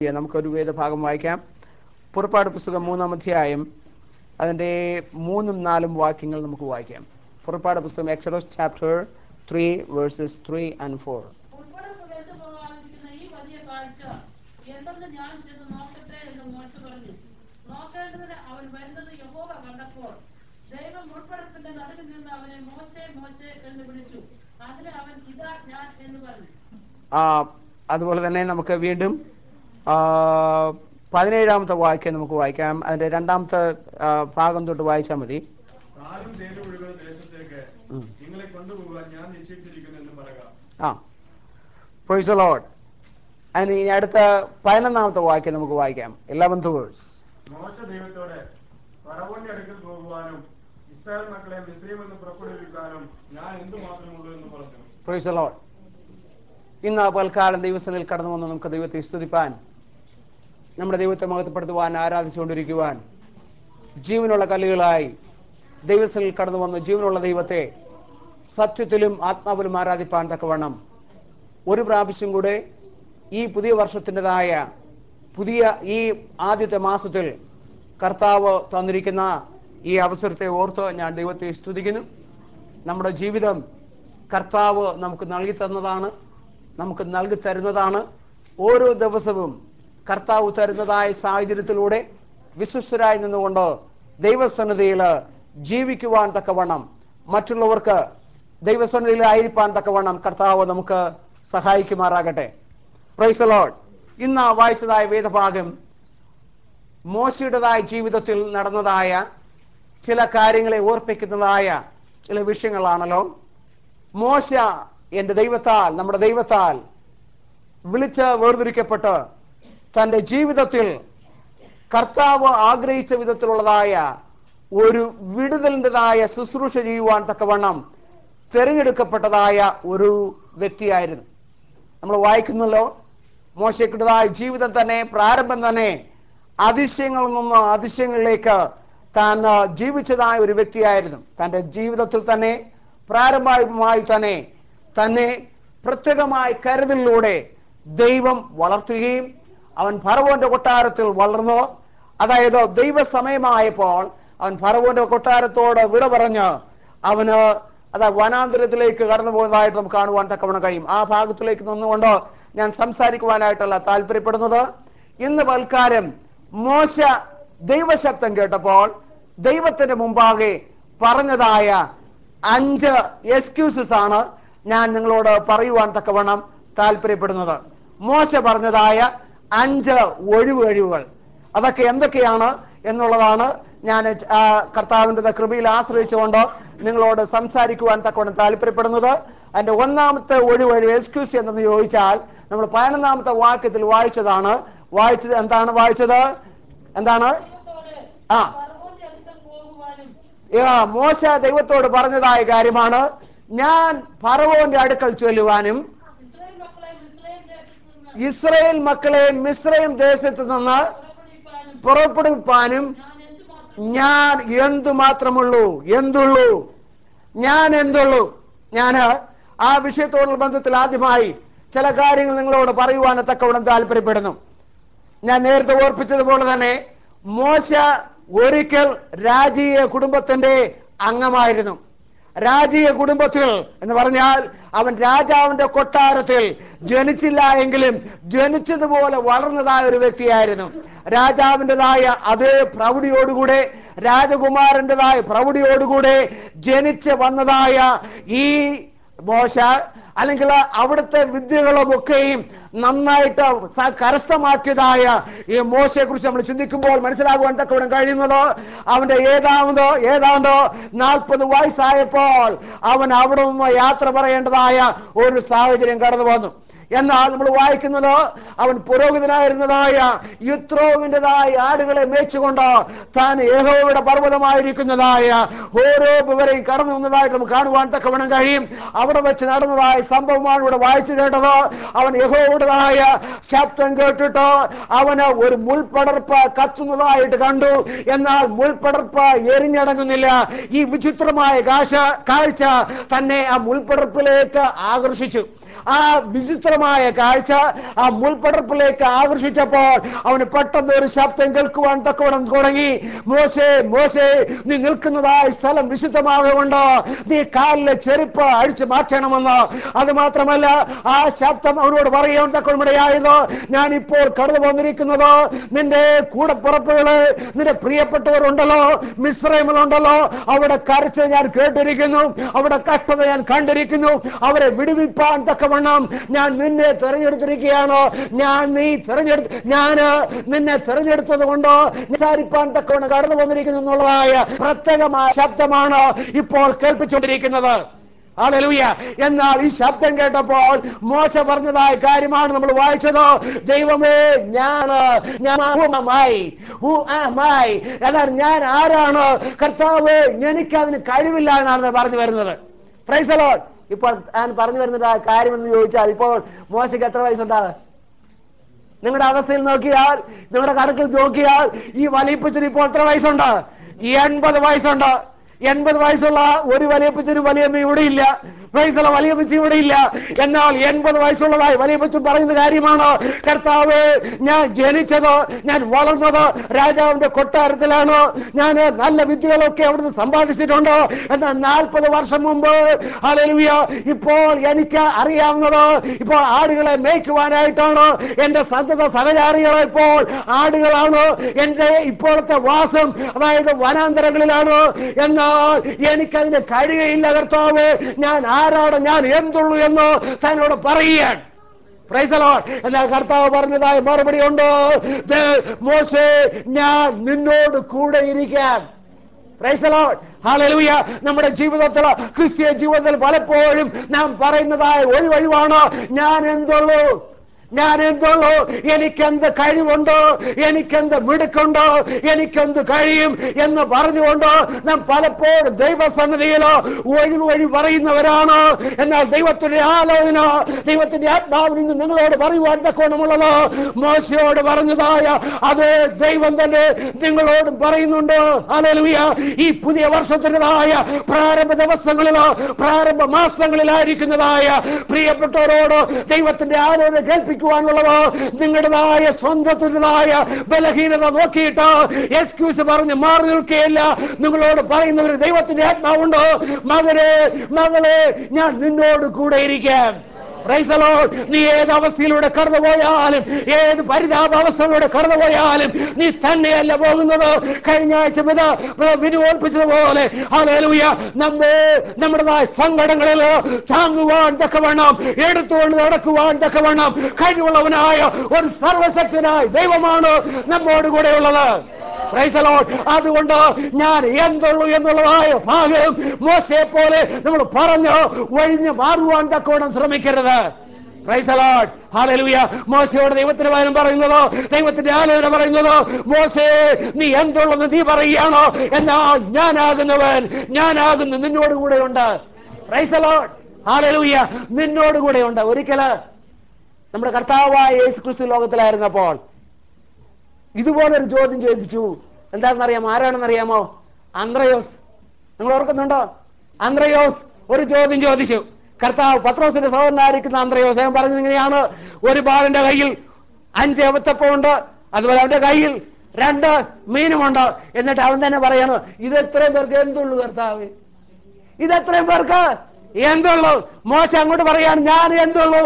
ചെയ്യാം. നമുക്കൊരു വേദഭാഗം വായിക്കാം പുറപ്പാട് പുസ്തകം മൂന്നാം അധ്യായം അതിൻ്റെ മൂന്നും നാലും വാക്യങ്ങൾ നമുക്ക് വായിക്കാം പുറപ്പാട് പുസ്തകം Exodus chapter three verses three and four ഉൾപ്പെടെ പുറത്തു പോകാതിരിക്കുന്ന ഈ വലിയ കാഴ്ച എന്തെന്ന് ഞാൻ ചെന്ന് നോക്കട്ടെ എന്ന് മോശ പറഞ്ഞു നോക്കേണ്ടതിന് അവൻ വരുന്നത് യഹോവ കണ്ടപ്പോൾ ദൈവം മുൾപ്പടപ്പിന്റെ നടുവിൽ നിന്ന് അവനെ മോശെ മോശെ എന്ന് വിളിച്ചു അതിന് അവൻ ഇതാ ഞാൻ എന്ന് പറഞ്ഞു ആ, അതുപോലെ തന്നെ നമുക്ക് വീണ്ടും ആ, പതിനേഴാമത്തെ വാക്യം നമുക്ക് വായിക്കാം അതിൻ്റെ രണ്ടാമത്തെ ആ, ഭാഗം തൊട്ട് വായിച്ചാൽ മതി കാലും തേനും ഒഴുകുന്ന ദേശത്തേക്ക് നിങ്ങളെ കൊണ്ടുപോകാൻ ഞാൻ നിശ്ചയിച്ചിരിക്കുന്നു എന്ന് പറയുക ആ പ്രൊയ്സ് ലോഡ് അതിന് ഇനി അടുത്ത പതിനൊന്നാമത്തെ വാക്യം നമുക്ക് വായിക്കാം ഇലവൻത്ത് വേഴ്സ് മോശ ദൈവത്തോടെ ഫറവോന്റെ അടുക്കൽ പോകുവാനും ഇസ്രായേൽ മക്കളെ മിസ്രൈമിൽ നിന്ന് പുറപ്പെടുവിക്കാനും ഞാൻ എന്തു മാത്രമുള്ളൂ എന്ന് പറഞ്ഞു പ്രൊയ്സ് ലോഡ് ഇന്ന് പൽക്കാലം ദൈവസനിൽ കടന്നു വന്ന് നമുക്ക് ദൈവത്തെ സ്തുതിപ്പാൻ നമ്മുടെ ദൈവത്തെ മഹത്വപ്പെടുത്തുവാൻ ആരാധിച്ചുകൊണ്ടിരിക്കുവാൻ ജീവനുള്ള കല്ലുകളായി ദൈവസനിൽ കടന്നു വന്ന് ജീവനുള്ള ദൈവത്തെ സത്യത്തിലും ആത്മാവിലും ആരാധിപ്പാൻ തക്കവണ്ണം ഒരു പ്രാവശ്യം കൂടെ ഈ പുതിയ വർഷത്തിൻ്റെതായ പുതിയ ഈ ആദ്യത്തെ മാസത്തിൽ കർത്താവ് തന്നിരിക്കുന്ന ഈ അവസരത്തെ ഓർത്ത് ഞാൻ ദൈവത്തെ സ്തുതിക്കുന്നു നമ്മുടെ ജീവിതം കർത്താവ് നമുക്ക് നൽകി തന്നതാണ് നമുക്ക് നൽകി തരുന്നതാണ് ഓരോ ദിവസവും കർത്താവ് തരുന്നതായ സാഹചര്യത്തിലൂടെ വിശ്വസ്തരായി നിന്നുകൊണ്ട് ദൈവസന്നിധിയിൽ ജീവിക്കുവാൻ തക്കവണ്ണം മറ്റുള്ളവർക്ക് ദൈവസന്നിധിയിലായിരിക്കാൻ തക്കവണ്ണം കർത്താവ് നമുക്ക് സഹായിക്കുമാറാകട്ടെ പ്രൈസ് ലോഡ് ഇന്ന് വായിച്ചതായ വേദഭാഗം മോശയുടേതായ ജീവിതത്തിൽ നടന്നതായ ചില കാര്യങ്ങളെ ഓർപ്പിക്കുന്നതായ ചില വിഷയങ്ങളാണല്ലോ മോശ എൻ്റെ ദൈവത്താൽ നമ്മുടെ ദൈവത്താൽ വിളിച്ച് വേർതിരിക്കപ്പെട്ട് തൻ്റെ ജീവിതത്തിൽ കർത്താവ് ആഗ്രഹിച്ച വിധത്തിലുള്ളതായ ഒരു വിടുതലിൻ്റെതായ ശുശ്രൂഷ ചെയ്യുവാൻ തക്കവണ്ണം തിരഞ്ഞെടുക്കപ്പെട്ടതായ ഒരു വ്യക്തിയായിരുന്നു നമ്മൾ വായിക്കുന്നല്ലോ മോശയ്ക്കുടേതായ ജീവിതം തന്നെ പ്രാരംഭം തന്നെ അതിശയങ്ങളിൽ നിന്ന് അതിശയങ്ങളിലേക്ക് താൻ ആ, ജീവിച്ചതായ ഒരു വ്യക്തിയായിരുന്നു തൻ്റെ ജീവിതത്തിൽ തന്നെ പ്രാരംഭമായി തന്നെ തന്നെ പ്രത്യേകമായ കരുതലിലൂടെ ദൈവം വളർത്തുകയും അവൻ ഫറവോന്റെ കൊട്ടാരത്തിൽ വളർന്നു അതായത് ദൈവസമയമായപ്പോൾ അവൻ ഫറവോന്റെ കൊട്ടാരത്തോട് വിട പറഞ്ഞ് അവന് അതാ വനാന്തരത്തിലേക്ക് കടന്നു പോകുന്നതായിട്ട് നമുക്ക് കാണുവാൻ തക്കവണ്ണം കഴിയും ആ ഭാഗത്തിലേക്ക് നിന്നുകൊണ്ട് ഞാൻ സംസാരിക്കുവാനായിട്ടല്ല താല്പര്യപ്പെടുന്നത് ഇന്ന് വൽക്കാരം മോശ ദൈവശബ്ദം കേട്ടപ്പോൾ ദൈവത്തിന്റെ മുമ്പാകെ പറഞ്ഞതായ അഞ്ച് എക്സ്ക്യൂസസ് ആണ് ഞാൻ നിങ്ങളോട് പറയുവാൻ തക്കവണ്ണം താല്പര്യപ്പെടുന്നത് മോശ പറഞ്ഞതായ അഞ്ച് ഒഴിവ് കഴിവുകൾ അതൊക്കെ എന്തൊക്കെയാണ് എന്നുള്ളതാണ് ഞാൻ ആ, കർത്താവിന്റെ കൃപയിൽ ആശ്രയിച്ചുകൊണ്ട് നിങ്ങളോട് സംസാരിക്കുവാൻ തക്കവണ്ണം താല്പര്യപ്പെടുന്നത് അതിന്റെ ഒന്നാമത്തെ ഒഴിവ് കഴിവ് എക്സ്ക്യൂസ് എന്തെന്ന് ചോദിച്ചാൽ നമ്മൾ പതിനൊന്നാമത്തെ വാക്യത്തിൽ വായിച്ചതാണ് വായിച്ചത് എന്താണ് വായിച്ചത് എന്താണ് ദൈവത്തോട് ആ. ഫറവോന്റെ അടുക്കൽ പോകുവാനും ആ, മോശ ദൈവത്തോട് പറഞ്ഞതായ കാര്യമാണ് ഞാൻ ഫറവോന്റെ അടുക്കൽ ചൊല്ലുവാനും ഇസ്രായേൽ മക്കളെ മിസ്രൈം ദേശത്ത് നിന്ന് ഇസ്രയേൽ മക്കളെ മിശ്രയും ദേശത്ത് നിന്ന് പുറപ്പെടുവിപ്പാനും പുറപ്പെടുവിപ്പാനും ഞാൻ എന്തുമാത്രം ഞാൻ എന്തു മാത്രമുള്ളൂ എന്തുള്ളൂ ഞാൻ എന്തുള്ളൂ ഞാൻ ആ വിഷയത്തോടുള്ള ബന്ധത്തിൽ ആദ്യമായി ചില കാര്യങ്ങൾ നിങ്ങളോട് പറയുവാൻ തക്കവണ്ണം താല്പര്യപ്പെടുന്നു ഞാൻ നേരത്തെ ഓർപ്പിച്ചതുപോലെ തന്നെ മോശ ഒരിക്കൽ രാജീയ കുടുംബത്തിന്റെ അംഗമായിരുന്നു രാജീയ കുടുംബത്തിൽ എന്ന് പറഞ്ഞാൽ അവൻ രാജാവിന്റെ കൊട്ടാരത്തിൽ ജനിച്ചില്ല എങ്കിലും ജനിച്ചതുപോലെ വളർന്നതായ ഒരു വ്യക്തിയായിരുന്നു രാജാവിൻ്റെതായ അതേ പ്രൗഢിയോടുകൂടെ രാജകുമാരൻ്റെതായ പ്രൗഢിയോടുകൂടെ ജനിച്ച് വന്നതായ ഈ മോശ അല്ലെങ്കിൽ അവിടുത്തെ വിദ്യകളുമൊക്കെയും നന്നായിട്ട് സ- കരസ്ഥമാക്കിയതായ ഈ മോശയെ കുറിച്ച് നമ്മൾ ചിന്തിക്കുമ്പോൾ മനസ്സിലാകുവാൻ തക്കവിടം കഴിയുന്നത് അവന്റെ ഏതാണ്ട് ഏതാണ്ട് നാൽപ്പത് വയസ്സായപ്പോൾ അവൻ അവിടെ നിന്ന് യാത്ര പറയേണ്ടതായ ഒരു സാഹചര്യം കടന്നു വന്നു എന്നാൽ നമ്മൾ വായിക്കുന്നത് അവൻ പുരോഹിതനായിരുന്നതായ യുത്രോവിൻ്റെതായ ആടുകളെ മേച്ചുകൊണ്ട് താൻ യഹോവയുടെ പർവ്വതമായിരിക്കുന്നതായ ഓരോ വിവരെയും കടന്നു വന്നതായിട്ട് നമുക്ക് കാണുവാൻ തക്കവണ്ണം കഴിയും അവിടെ വെച്ച് നടന്നതായ സംഭവമാണ് ഇവിടെ വായിച്ചു കേട്ടത് അവൻ യഹോവയുടേതായ ശബ്ദം കേട്ടിട്ട് അവന് ഒരു മുൾപടർപ്പ് കത്തുന്നതായിട്ട് കണ്ടു എന്നാൽ മുൾപടർപ്പ് എരിഞ്ഞടങ്ങുന്നില്ല ഈ വിചിത്രമായ കാഴ്ച കാഴ്ച തന്നെ ആ മുൾപടർപ്പിലേക്ക് ആകർഷിച്ചു ആ വിചിത്രമായ കാഴ്ച ആ മുൾപടർപ്പിലേക്ക് ആകർഷിച്ചപ്പോൾ അവന് പെട്ടെന്ന് ഒരു ശബ്ദം കേൾക്കുവാൻ തക്കവണ്ണം തുടങ്ങി മോശേ മോശേ നീ നിൽക്കുന്നതായ സ്ഥലം വിശുദ്ധമാകൊണ്ട് നീ കാലിലെ ചെരുപ്പ് അഴിച്ചു മാറ്റണമെന്ന് അത് മാത്രമല്ല ആ ശബ്ദം അവനോട് പറയാൻ തക്കവണ്ണയായത് ഞാൻ ഇപ്പോൾ കടന്നു വന്നിരിക്കുന്നത് നിന്റെ കൂടപ്പുറപ്പുകള് നിന്റെ പ്രിയപ്പെട്ടവരുണ്ടല്ലോ മിശ്രമിലുണ്ടല്ലോ അവിടെ കരച്ച് ഞാൻ കേട്ടിരിക്കുന്നു അവിടെ കഷ്ടത ഞാൻ കണ്ടിരിക്കുന്നു അവരെ വിടുവിപ്പാൻ തക്കവണ്ണം ഞാൻ നിന്നെ തെരഞ്ഞെടുത്തിരിക്കുകയാണ് ഞാൻ നീ തെരഞ്ഞെടുത്ത് ഞാൻ നിന്നെ തെരഞ്ഞെടുത്തത് കൊണ്ട് നിസാരിപ്പാൻ തക്കവണ്ണം കടന്നു വന്നിരിക്കുന്നു എന്നുള്ളതായ പ്രത്യേകമായ ശബ്ദമാണ് ഇപ്പോൾ കേൾപ്പിച്ചുകൊണ്ടിരിക്കുന്നത് ഹല്ലേലൂയ എന്നാൽ ഈ ശബ്ദം കേട്ടപ്പോൾ മോശ പറഞ്ഞതായ കാര്യമാണ് നമ്മൾ വായിച്ചത് ദൈവമേ ഞാൻ എന്നാൽ ഞാൻ ആരാണ് കർത്താവ് എനിക്ക് അതിന് കഴിവില്ല എന്നാണ് പറഞ്ഞു വരുന്നത് പ്രൈസലോൺ ഇപ്പോൾ ഞാൻ പറഞ്ഞു വരുന്നത് ആ കാര്യം എന്ന് ചോദിച്ചാൽ ഇപ്പോൾ മോശയ്ക്ക് എത്ര വയസ്സുണ്ടാകും നിങ്ങളുടെ അവസ്ഥയിൽ നോക്കിയാൽ നിങ്ങളുടെ കണക്കിൽ നോക്കിയാൽ ഈ വലിയപ്പച്ചന് ഇപ്പോൾ എത്ര വയസ്സുണ്ട് എൺപത് വയസ്സുണ്ട് എൺപത് വയസ്സുള്ള ഒരു വലിയപ്പച്ചനും വലിയമ്മ ഇവിടെ ഇല്ല വയസ്സുള്ള വലിയപ്പച്ചി ഇവിടെ ഇല്ല എന്നാൽ എൺപത് വയസ്സുള്ളതായി വലിയപ്പച്ചൻ പറയുന്ന കാര്യമാണ് കർത്താവ് ഞാൻ ജനിച്ചത് ഞാൻ വളർന്നത് രാജാവിന്റെ കൊട്ടാരത്തിലാണ് ഞാൻ നല്ല വിദ്യകളൊക്കെ അവിടുന്ന് സമ്പാദിച്ചിട്ടുണ്ട് എന്നാൽ നാൽപ്പത് വർഷം മുമ്പ് ഹല്ലേലൂയ ഇപ്പോൾ എനിക്ക് അറിയാവുന്നത് ഇപ്പോൾ ആടുകളെ മേയ്ക്കുവാനായിട്ടാണ് എന്റെ സന്തത സഹചാരികൾ ഇപ്പോൾ ആടുകളാണ് എന്റെ ഇപ്പോഴത്തെ വാസം അതായത് വനാന്തരങ്ങളിലാണ് എന്നാൽ എനിക്കതിന് കഴിയുകയില്ല കർത്താവ് ഞാൻ ആരാണ് ഞാൻ എന്തുള്ളൂ എന്ന് തന്നോട് പറയുകയാണ് Praise the Lord. എന്നാൽ കർത്താവ് പറഞ്ഞതായ മറുപടി ഉണ്ട് ദേ, മോശേ ഞാൻ നിന്നോട് കൂടെ ഇരിക്കാൻ Praise the Lord. Hallelujah. നമ്മുടെ ജീവിതത്തിൽ ക്രിസ്തീയ ജീവിതത്തിൽ പലപ്പോഴും നാം പറയുന്നതായ ഒരു വഴിവാണ് ഞാൻ എന്തുള്ളൂ ഞാൻ എന്തുള്ളൂ എനിക്കെന്ത് കഴിവുണ്ട് എനിക്കെന്ത് മിടുക്കുണ്ട് എനിക്കെന്ത് കഴിയും എന്ന് പറഞ്ഞുകൊണ്ട് നാം പലപ്പോഴും ദൈവസന്നിധിയിൽ വഴി വഴി പറയുന്നവരാണ് എന്നാൽ ദൈവത്തിന്റെ ആലോചന ദൈവത്തിന്റെ ആത്മാവിൽ നിന്ന് നിങ്ങളോട് പറയുവാൻ തക്കോണമുള്ളത് മോശയോട് പറഞ്ഞതായ അതേ ദൈവം തന്നെ നിങ്ങളോട് പറയുന്നുണ്ട് ഹല്ലേലൂയ ഈ പുതിയ വർഷത്തിൻ്റെതായ പ്രാരംഭ ദിവസങ്ങളിലോ പ്രാരംഭ മാസങ്ങളിലായിരിക്കുന്നതായ പ്രിയപ്പെട്ടവരോട് ദൈവത്തിന്റെ ആലോചന കേൾപ്പിക്കുവാനുള്ളത് നിങ്ങളുടേതായ സ്വന്തത്തിൻ്റെതായ ബലഹീനത നോക്കിയിട്ട് എക്സ്ക്യൂസ് പറഞ്ഞ് മാറി നിൽക്കുകയില്ല നിങ്ങളോട് പറയുന്നവർ ദൈവത്തിന്റെ ആത്മാവുണ്ട് മകനെ മകളെ ഞാൻ നിന്നോട് കൂടെ ഇരിക്കാം Praise the Lord. നീ ഏത് അവസ്ഥയിലൂടെ കടന്നുപോയാലും ഏത് പരിതാപാവസ്ഥയിലൂടെ കടന്നുപോയാലും നീ തന്നെയല്ല പോകുന്നത് കഴിഞ്ഞ ആഴ്ച പിത വിനു ഓർപ്പിച്ചതുപോലെ ഹല്ലേലൂയ നമ്മെ നമ്മുടേതായ സങ്കടങ്ങളിൽ താങ്ങുവാൻ തക്കവണ്ണം എടുത്തുകൊണ്ട് നടക്കുവാൻ തക്കവണ്ണം കഴിവുള്ളവനായ ഒരു സർവശക്തനായ ദൈവമാണ് നമ്മോട് കൂടെ ഉള്ളത് Praise the Lord. അതുകൊണ്ട് ഞാൻ എന്തുള്ളൂ എന്നുള്ളതായ ഭാഗം മോശയെ പോലെ നമ്മൾ പറഞ്ഞു ഒഴിഞ്ഞു മാറുവാൻ തക്കോണം ശ്രമിക്കരുത് Praise the Lord. Hallelujah. മോശയോട് ദൈവത്തിന് പകരം പറയുന്നത് ദൈവത്തിന്റെ ആലോചന പറയുന്നത് മോശേ നീ എന്തുള്ളത് നീ പറയുകയാണോ എന്നാൽ ഞാനാകുന്നവൻ ഞാനാകുന്നു നിന്നോട് കൂടെ ഉണ്ട് Praise the Lord. Hallelujah. നിന്നോട് കൂടെ ഉണ്ട് ഒരിക്കല് നമ്മുടെ കർത്താവായ യേശു ക്രിസ്തു ലോകത്തിലായിരുന്നപ്പോൾ ഇതുപോലെ ഒരു ചോദ്യം ചോദിച്ചു എന്താണെന്നറിയാമോ ആരാണെന്നറിയാമോ അന്ത്രയോസ് നിങ്ങൾ ഓർക്കുന്നുണ്ടോ അന്ത്രയോസ് ഒരു ചോദ്യം ചോദിച്ചു കർത്താവ് പത്രോസിന്റെ സഹോദരനായിരിക്കുന്ന അന്ത്രയോസ് അവൻ പറഞ്ഞത് ഇങ്ങനെയാണ് ഒരു ബാലന്റെ കയ്യിൽ അഞ്ച് എവത്തപ്പമുണ്ട് അതുപോലെ അവന്റെ കയ്യിൽ രണ്ട് മീനുമുണ്ട് എന്നിട്ട് അവൻ തന്നെ പറയാണ് ഇത് എത്രയും പേർക്ക് എന്തുള്ളൂ കർത്താവ് ഇത് എത്രയും പേർക്ക് എന്തുള്ളൂ മോശം അങ്ങോട്ട് പറയാണ് ഞാൻ എന്തുള്ളൂ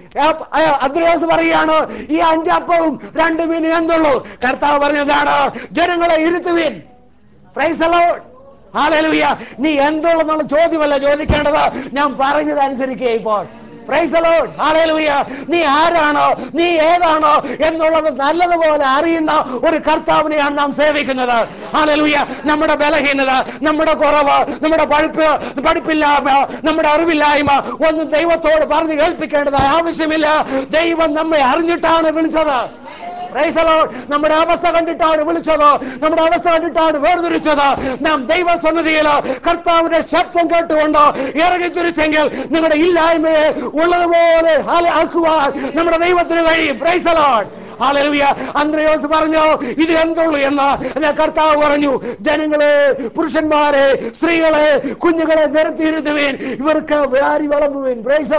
അദ്രയോസ് പറയാണ് ഈ അഞ്ചപ്പവും രണ്ട് മീനും എന്തുള്ളൂ കർത്താവ് പറഞ്ഞതാണ് ജനങ്ങളെ ഇരുത്തുവിൻ പ്രൈസ് the Lord. Hallelujah. നീ എന്തുള്ളെന്നുള്ള ചോദ്യമല്ല ചോദിക്കേണ്ടത് ഞാൻ പറഞ്ഞത് അനുസരിക്കുക ഇപ്പോൾ പ്രൈസ് the Lord. Hallelujah. നീ ആരാണോ നീ ഏതാണോ എന്നുള്ളത് നല്ലതുപോലെ അറിയുന്ന ഒരു കർത്താവിനെയാണ് നാം സേവിക്കുന്നത് ഹാലലൂയ നമ്മുടെ ബലഹീനത നമ്മുടെ കുറവ് നമ്മുടെ പഠിപ്പ് പഠിപ്പില്ലായ്മ നമ്മുടെ അറിവില്ലായ്മ ഒന്നും ദൈവത്തോട് പറഞ്ഞ് കേൾപ്പിക്കേണ്ടതായ ആവശ്യമില്ല ദൈവം നമ്മെ അറിഞ്ഞിട്ടാണ് വിളിച്ചത് Praise the Lord. നമ്മുടെ അവസ്ഥ കണ്ടിട്ടാണ് വിളിച്ചത് നമ്മുടെ അവസ്ഥ കണ്ടിട്ടാണ് വേർതിരിച്ചത് നാം ദൈവസന്നിധിയിൽ കർത്താവിന്റെ ശബ്ദം കേട്ടുകൊണ്ട് ഇറങ്ങി തിരിച്ചെങ്കിൽ നിങ്ങളുടെ ഇല്ലായ്മയെ ഉള്ളതുപോലെ ഹാല- ആക്കുവാൻ നമ്മുടെ ദൈവത്തിന് കഴിയും Praise the Lord. ഹാലലുയ അന്ത്രയോസ് പറഞ്ഞു ഇത് എന്തുള്ളൂ എന്ന് എന്നാൽ കർത്താവ് പറഞ്ഞു ജനങ്ങളെ പുരുഷന്മാരെ സ്ത്രീകളെ കുഞ്ഞുങ്ങളെ നിരത്തിയിരുത്തുവേൻ ഇവർക്ക് വ്യാരി വിളമ്പുവേൻ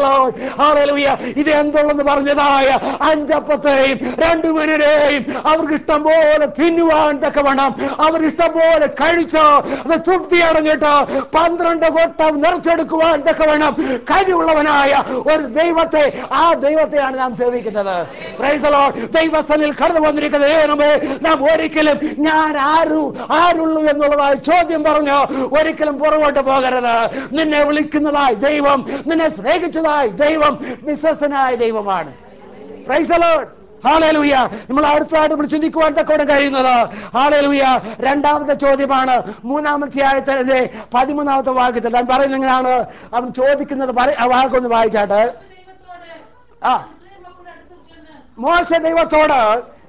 ഹാലലുയ ഇത് എന്തുള്ളെന്ന് പറഞ്ഞതായ അഞ്ചപ്പത്തെയും രണ്ടു മീനിനെയും അവർക്ക് ഇഷ്ടം പോലെ തിന്നുവാൻ തക്കവണ്ണം അവർ ഇഷ്ടം പോലെ കഴിച്ച് അത് തൃപ്തിയാണ് കേട്ടോ പന്ത്രണ്ട് കൊട്ടം നിറച്ചെടുക്കുവാൻ തക്കവണ്ണം കഴിവുള്ളവനായ ഒരു ദൈവത്തെ ആ ദൈവത്തെയാണ് നാം സേവിക്കുന്നത് Praise the Lord. ദൈവസ്ഥനിൽ കടന്നു വന്നിരിക്കുന്ന ദൈവമേ നാം ഒരിക്കലും ഞാൻ ആരു ആരുള്ളൂ എന്നുള്ളതായ ചോദ്യം പറഞ്ഞു ഒരിക്കലും പുറകോട്ട് പോകരുത് നിന്നെ വിളിക്കുന്നതായി ദൈവം നിന്നെ സ്നേഹിച്ചതായി ദൈവം വിശ്വസനായ ദൈവമാണ് Praise the Lord. ഹാലേലൂയ നമ്മൾ അടുത്തതായിട്ട് നമ്മൾ ചിന്തിക്കുവാൻ തക്കോണം കഴിയുന്നത് ഹാലേലൂയ രണ്ടാമത്തെ ചോദ്യമാണ് മൂന്നാമത്തെ ആയത്തിന്റെ പതിമൂന്നാമത്തെ വാക്യത്തിൽ താൻ പറയുന്നത് എങ്ങനെയാണ് അവൻ ചോദിക്കുന്നത് പറ- ആ വാക്കൊന്ന് വായിച്ചാട്ട് ദൈവത്തോട് ആ. ഇസ്രായേൽ മക്കളുടെ അടുക്കൽ ചെന്ന് മോശ ദൈവത്തോട്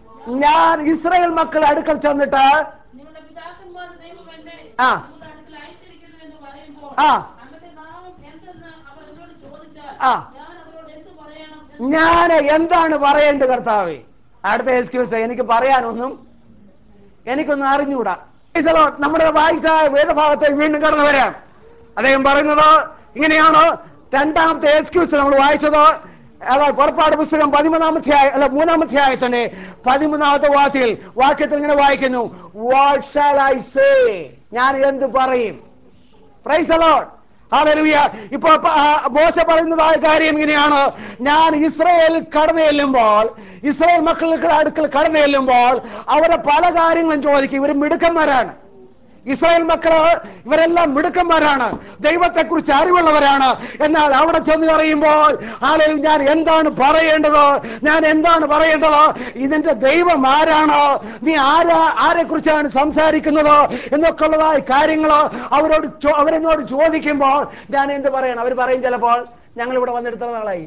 ഞാൻ ഇസ്രായേൽ മക്കളുടെ അടുക്കൽ ചെന്നിട്ട് നിങ്ങളുടെ പിതാക്കന്മാരുടെ ദൈവം എന്നെ ആ. നിങ്ങളുടെ അടുക്കൽ അയച്ചിരിക്കുന്നു എന്ന് പറയുമ്പോൾ ആ. അവന്റെ നാമം എന്തെന്ന് അവർ എന്നോട് ചോദിച്ചാൽ ആ. ഞാൻ അവരോട് എന്ത് പറയണം എന്ന് ഞാൻ എന്താണ് പറയേണ്ടത് കർത്താവേ അടുത്ത എക്സ്ക്യൂസ് എനിക്ക് പറയാനൊന്നും എനിക്കൊന്നും അറിഞ്ഞുകൂടാ Praise the Lord. നമ്മുടെ വായിച്ച വേദഭാഗത്തെ വീണ്ടും കടന്നു വരാം അദ്ദേഹം പറയുന്നത് ഇങ്ങനെയാണ് രണ്ടാമത്തെ എക്സ്ക്യൂസ് നമ്മൾ വായിച്ചത് അതായത് പുറപ്പാട് പുസ്തകം പതിമൂന്നാമത്തെ ആയ- അല്ല മൂന്നാമത്തെ ആയത്തിന്റെ പതിമൂന്നാമത്തെ വാക്യത്തിൽ വാക്യത്തിൽ ഇങ്ങനെ വായിക്കുന്നു വാട്ട് ഷാൽ ഐ സേ ഞാൻ എന്ത് പറയും പ്രൈസ് അലോട്ട് ഹാലലുയ ഇപ്പൊ പ- ആ, മോശ പറയുന്നതായ കാര്യം ഇങ്ങനെയാണ് ഞാൻ ഇസ്രയേൽ കടന്നു ചെല്ലുമ്പോൾ ഇസ്രയേൽ മക്കളുടെ അടുക്കൽ കടന്നു ചെല്ലുമ്പോൾ അവരെ പല കാര്യങ്ങളും ചോദിക്കും ഇവർ മിടുക്കന്മാരാണ് ഇസ്രായേൽ മക്കള് ഇവരെല്ലാം മിടുക്കന്മാരാണ് ദൈവത്തെക്കുറിച്ച് അറിവുള്ളവരാണ് എന്നാൽ അവിടെ ചെന്ന് പറയുമ്പോൾ ആരെയും ഞാൻ എന്താണ് പറയേണ്ടത് ഞാൻ എന്താണ് പറയേണ്ടത് ഇതിന്റെ ദൈവം ആരാണ് നീ ആരാ ആരെ കുറിച്ചാണ് സംസാരിക്കുന്നത് എന്നൊക്കെ ഉള്ളതായ കാര്യങ്ങൾ അവരോട് ചോ- അവരെന്നോട് ചോദിക്കുമ്പോൾ ഞാൻ എന്ത് പറയണം അവർ പറയും ചിലപ്പോൾ ഞങ്ങൾ ഇവിടെ വന്നിട്ട് എത്ര നാളായി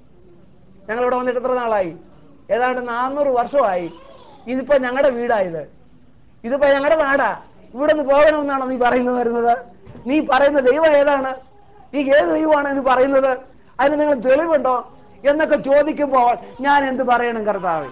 ഞങ്ങൾ ഇവിടെ വന്നിട്ട് എത്ര നാളായി ഏതാണ്ട് നാനൂറ് വർഷമായി ഇതിപ്പോ ഞങ്ങളുടെ വീടായത് ഇതിപ്പോ ഞങ്ങളുടെ നാടാ ഇവിടെ നിന്ന് പോകണമെന്നാണോ നീ പറയുന്നത് വരുന്നത് നീ പറയുന്ന ദൈവം ഏതാണ് നീ ഏത് ദൈവമാണ് നീ പറയുന്നത് അതിന് നിങ്ങൾ തെളിവുണ്ടോ എന്നൊക്കെ ചോദിക്കുമ്പോൾ ഞാൻ എന്ത് പറയണം കർത്താവ്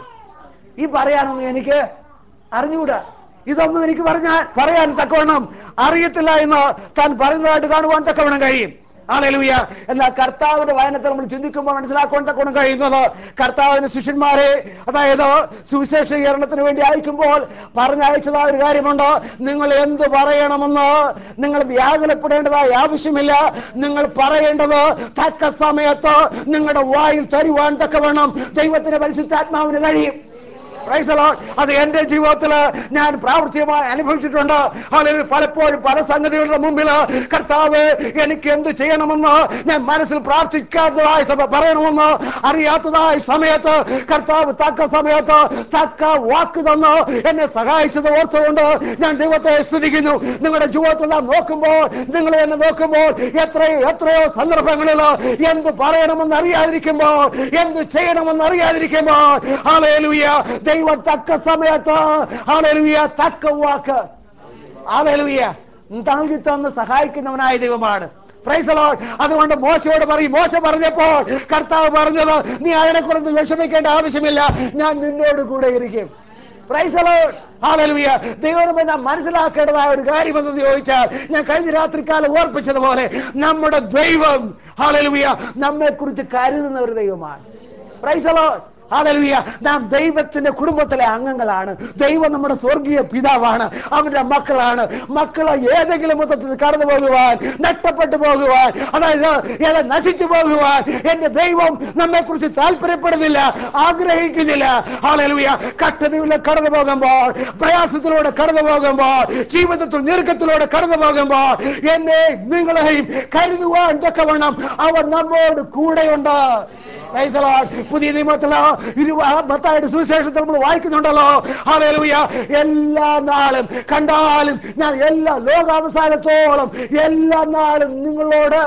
ഈ പറയാനൊന്നും എനിക്ക് അറിഞ്ഞുകൂടാ ഇതൊന്നും എനിക്ക് പറഞ്ഞാൽ പറയാൻ തക്കവണ്ണം അറിയത്തില്ല എന്ന് താൻ പറയുന്നതായിട്ട് കാണുവാൻ തക്കവണ്ണം കഴിയും ആലലുയ എന്നാൽ കർത്താവിന്റെ വായനത്തിൽ നമ്മൾ ചിന്തിക്കുമ്പോൾ മനസ്സിലാക്കാൻ തക്കവണ്ണം കഴിയുന്നത് കർത്താവിന് ശിഷ്യന്മാരെ അതായത് സുവിശേഷീകരണത്തിന് വേണ്ടി അയക്കുമ്പോൾ പറഞ്ഞയച്ചതായ ഒരു കാര്യമുണ്ട് നിങ്ങൾ എന്ത് പറയണമെന്ന് നിങ്ങൾ വ്യാകുലപ്പെടേണ്ടതായ ആവശ്യമില്ല നിങ്ങൾ പറയേണ്ടത് തക്ക സമയത്ത് നിങ്ങളുടെ വായിൽ തരുവാൻ തക്കവണ്ണം ദൈവത്തിന്റെ പരിശുദ്ധാത്മാവിന് കഴിയും Praise the Lord. അത് എന്റെ ജീവിതത്തിൽ ഞാൻ പ്രാവർത്തികമായി അനുഭവിച്ചിട്ടുണ്ട് അതിൽ പലപ്പോഴും പല സംഗതികളുടെ മുമ്പിൽ കർത്താവ് എനിക്ക് എന്ത് ചെയ്യണമെന്ന് ഞാൻ മനസ്സിൽ പ്രാർത്ഥിക്കാത്തതായ സമ- പറയണമെന്ന് അറിയാത്തതായ സമയത്ത് കർത്താവ് തക്ക സമയത്ത് തക്ക വാക്ക് തന്ന് എന്നെ സഹായിച്ചത് ഓർത്തുകൊണ്ട് ഞാൻ ദൈവത്തെ സ്തുതിക്കുന്നു നിങ്ങളുടെ ജീവിതത്തിൽ നാം നോക്കുമ്പോൾ നിങ്ങൾ എന്നെ നോക്കുമ്പോൾ എത്രയോ എത്രയോ സന്ദർഭങ്ങളിൽ എന്ത് പറയണമെന്ന് അറിയാതിരിക്കുമ്പോൾ എന്ത് ചെയ്യണമെന്ന് അറിയാതിരിക്കുമ്പോൾ ഹാലേലുയ ദൈവം തക്ക സമയത്ത് ഹാലേലുയ തക്ക വാക്ക് ഹാലേലുയ നൽകി തന്ന് സഹായിക്കുന്നവനായ ദൈവമാണ് Praise the Lord. അതുകൊണ്ട് മോശയോട് പറയും മോശ പറഞ്ഞപ്പോൾ കർത്താവ് പറഞ്ഞത് നീ അതിനെക്കുറിച്ച് വിഷമിക്കേണ്ട ആവശ്യമില്ല ഞാൻ നിന്നോട് കൂടെ ഇരിക്കും Praise the Lord. Hallelujah. ദൈവമേ നാം മനസ്സിലാക്കേണ്ടതായ ഒരു കാര്യം എന്ന് ചോദിച്ചാൽ ഞാൻ കഴിഞ്ഞ രാത്രിക്കാലം ഓർപ്പിച്ചതുപോലെ നമ്മുടെ ദൈവം ഹാലലുവിയ നമ്മെ കുറിച്ച് കരുതുന്ന ഒരു ദൈവമാണ് Praise the Lord. Hallelujah. നാം ദൈവത്തിന്റെ കുടുംബത്തിലെ അംഗങ്ങളാണ് ദൈവം നമ്മുടെ സ്വർഗീയ പിതാവാണ് അവന്റെ മക്കളാണ് മക്കളെ ഏതെങ്കിലും മൊത്തത്തിൽ കടന്നു പോകുവാൻ നഷ്ടപ്പെട്ടു പോകുവാൻ അതായത് ഏതെ നശിച്ചു പോകുവാൻ എന്റെ ദൈവം നമ്മെ കുറിച്ച് താല്പര്യപ്പെടുന്നില്ല ആഗ്രഹിക്കുന്നില്ല ഹാലലുയ കഷ്ടതയിലൂടെ കടന്നു പോകുമ്പോൾ പ്രയാസത്തിലൂടെ കടന്നു പോകുമ്പോൾ ജീവിതത്തിൽ ഞെരുക്കത്തിലൂടെ കടന്നു പോകുമ്പോൾ എന്നെ നിങ്ങളെയും കരുതുവാൻ തക്കവണ്ണം അവർ നമ്മോട് കൂടെയുണ്ട് Praise the Lord. പുതിയ നിയമത്തില് മത്തായുടെ സുവിശേഷത്തിൽ നമ്മൾ വായിക്കുന്നുണ്ടല്ലോ ഹല്ലേലൂയ എല്ലാ നാളും കണ്ടാലും ഞാൻ എല്ലാ ലോകാവസാനത്തോളം എല്ലാ നാളും നിങ്ങളോട്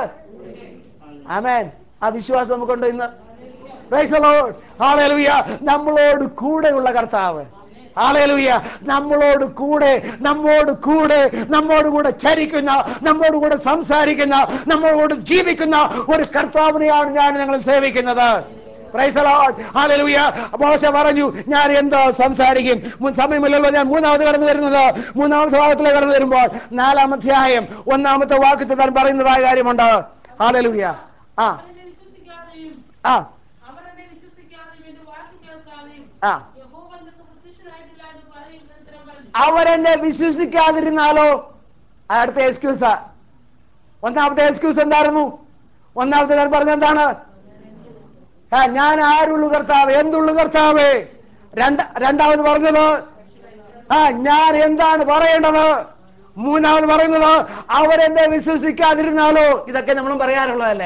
ആമേൻ ആ വിശ്വാസം നമുക്കുണ്ട് ഇന്ന് Praise the Lord. Hallelujah. നമ്മളോട് കൂടെയുള്ള കർത്താവ് ഹാലലുയ നമ്മളോട് കൂടെ നമ്മോട് കൂടെ നമ്മോട് കൂടെ ചരിക്കുന്ന നമ്മോട് കൂടെ സംസാരിക്കുന്ന നമ്മോട് ജീവിക്കുന്ന ഒരു കർത്താവിനെയാണ് ഞാൻ നിങ്ങൾ സേവിക്കുന്നത് Praise the Lord. Hallelujah. മോശ പറഞ്ഞു ഞാൻ എന്തോ സംസാരിക്കും മുൻ സമയമില്ലല്ലോ ഞാൻ മൂന്നാമത് കടന്നു വരുന്നത് മൂന്നാമത്തെ ഭാഗത്തിലേക്ക് കടന്നു വരുമ്പോൾ നാലാമധ്യായം ഒന്നാമത്തെ വാക്യത്തിൽ താൻ പറയുന്നതായ കാര്യമുണ്ട് ഹാലലുയ ആ അവരെന്നെ വിശ്വസിക്കാതെയും ആ അവരെന്നെ വിശ്വസിക്കാതെയും എന്റെ വാക്ക് കേൾക്കാതെയും ആ യഹോവ നിങ്ങൾക്ക് പ്രത്യക്ഷനായിട്ടില്ല എന്ന് പറയും എന്ന് ഉത്തരം പറഞ്ഞു അവരെന്നെ വിശ്വസിക്കാതിരുന്നാലോ അടുത്ത എക്സ്ക്യൂസ് ഒന്നാമത്തെ എക്സ്ക്യൂസ് എന്തായിരുന്നു ഒന്നാമത്തെ ഞാൻ പറഞ്ഞ എന്താണ് ആ, ഞാൻ ആരുള്ളു കർത്താവ് എന്തുള്ളു കർത്താവ് രണ്ട രണ്ടാമത് പറഞ്ഞത് ആ ഞാൻ എന്താണ് പറയേണ്ടത് മൂന്നാമത് പറയുന്നത് അവരെന്നെ വിശ്വസിക്കാതിരുന്നാലോ ഇതൊക്കെ നമ്മളും പറയാറുള്ളതല്ലേ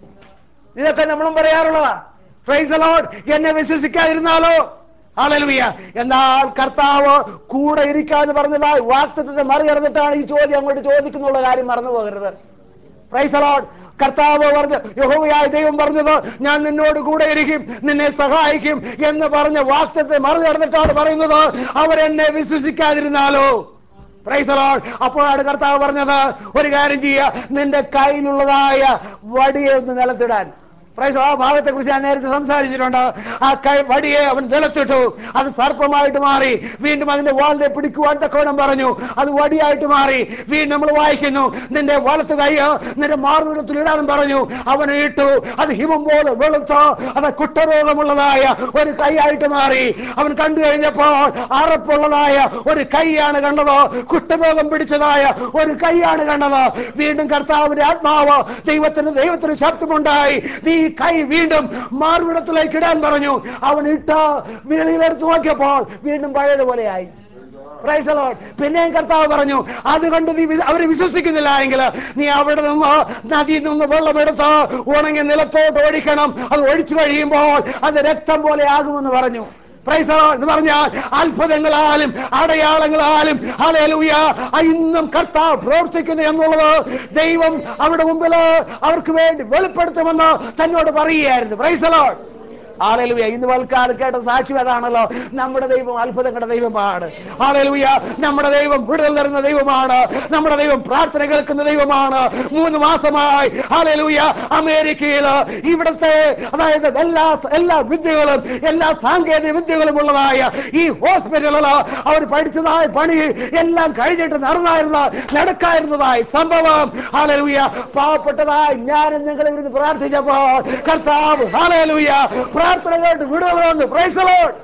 ഇതൊക്കെ നമ്മളും പറയാറുള്ളതാ പ്രൈസ് ലോഡ് എന്നെ വിശ്വസിക്കാതിരുന്നാലോ ഹല്ലേലൂയ എന്നാൽ കർത്താവ് കൂടെ ഇരിക്കാന്ന് പറഞ്ഞതായി വാക്തത്വത്തെ മറികടന്നിട്ടാണ് ഈ ചോദ്യം അങ്ങോട്ട് ചോദിക്കുന്നുള്ള കാര്യം മറന്നു പോകരുത് പ്രൈസ് ലോഡ് കർത്താവ് പറഞ്ഞു യഹോവയായ ദൈവം പറഞ്ഞത് ഞാൻ നിന്നോട് കൂടെ ഇരിക്കും നിന്നെ സഹായിക്കും എന്ന് പറഞ്ഞ വാക്തത്തെ മറികടന്നിട്ടാണ് പറയുന്നത് അവരെന്നെ വിശ്വസിക്കാതിരുന്നാലോ പ്രൈസ് ലോഡ് അപ്പോഴാണ് കർത്താവ് പറഞ്ഞത് ഒരു കാര്യം ചെയ്യുക നിന്റെ കയ്യിലുള്ളതായ വടിയെ ഒന്ന് നിലത്തിടാൻ പ്രൈസ് ആ ഭാഗത്തെ കുറിച്ച് ഞാൻ നേരത്തെ സംസാരിച്ചിട്ടുണ്ട് ആ കൈ വടിയെ അവൻ നിലത്തിട്ടു അത് സർപ്പമായിട്ട് മാറി വീണ്ടും അതിന്റെ വാളിനെ പിടിക്കുവാൻ തക്കോണം പറഞ്ഞു അത് വടിയായിട്ട് മാറി വീണ്ടും നമ്മൾ വായിക്കുന്നു നിന്റെ വലത്ത് കൈ നിന്റെ മാർവിടത്തിൽ ഇടാനും പറഞ്ഞു അവൻ ഇട്ടു അത് ഹിമം പോലെ വെളുത്തോ അത് കുട്ടരോഗമുള്ളതായ ഒരു കൈയായിട്ട് മാറി അവൻ കണ്ടു കഴിഞ്ഞപ്പോൾ അറപ്പുള്ളതായ ഒരു കൈയാണ് കണ്ടത് കുട്ടരോഗം പിടിച്ചതായ ഒരു കൈയാണ് കണ്ടത് വീണ്ടും കർത്താവിന്റെ ആത്മാവ് ദൈവത്തിന് ദൈവത്തിന് ശബ്ദമുണ്ടായി നീ ഈ കൈ വീണ്ടും മാർവിടത്തിലേക്ക് ഇടാൻ പറഞ്ഞു അവൻ ഇട്ട വെളിയിലെടുത്ത് നോക്കിയപ്പോൾ വീണ്ടും പഴയതുപോലെയായി Praise the Lord. പിന്നെയും കർത്താവ് പറഞ്ഞു അതുകൊണ്ട് നീ വിശ്വ- അവര് വിശ്വസിക്കുന്നില്ല എങ്കിൽ നീ അവിടെ നിന്ന് നദിയിൽ നിന്ന് വെള്ളമെടുത്ത് ഉണങ്ങിയ നിലത്തോട്ട് ഒഴിക്കണം അത് ഒഴിച്ചു കഴിയുമ്പോൾ അത് രക്തം പോലെ ആകുമെന്ന് പറഞ്ഞു Praise the Lord. എന്ന് പറഞ്ഞാൽ അത്ഭുതങ്ങളാലും അടയാളങ്ങളാലും ഹല്ലേലൂയ ഇന്നും കർത്താവ് പ്രവർത്തിക്കുന്നു എന്നുള്ളത് ദൈവം അവിടെ മുമ്പിൽ അവർക്ക് വേണ്ടി വെളിപ്പെടുത്തുമെന്ന് തന്നോട് പറയുകയായിരുന്നു Praise the Lord. ആളലുയ ഇന്ന് വൽക്കാലം കേട്ട സാക്ഷ്യം അതാണല്ലോ നമ്മുടെ ദൈവം അത്ഭുതങ്ങളുടെ ദൈവമാണ് ആളലുയ നമ്മുടെ ദൈവം വിടുതൽ തരുന്ന ദൈവമാണ് നമ്മുടെ ദൈവം പ്രാർത്ഥന കേൾക്കുന്ന ദൈവമാണ് മൂന്ന് മാസമായി ആളലുയ അമേരിക്കയിൽ ഇവിടുത്തെ അതായത് എല്ലാ എല്ലാ വിദ്യകളും എല്ലാ സാങ്കേതിക വിദ്യകളും ഉള്ളതായ ഈ ഹോസ്പിറ്റലുകൾ അവർ പഠിച്ചതായ പണി എല്ലാം കഴിഞ്ഞിട്ട് നടന്നായിരുന്ന നടക്കായിരുന്നതായ സംഭവം ഹാലലൂയ പാവപ്പെട്ടതായി ഞാനും നിങ്ങളെ ഇരുന്ന് പ്രാർത്ഥിച്ചപ്പോൾ കർത്താവ് ഹാലലൂയ പ്രാർത്ഥന കേട്ട് വിടുതൽ പ്രൈസ്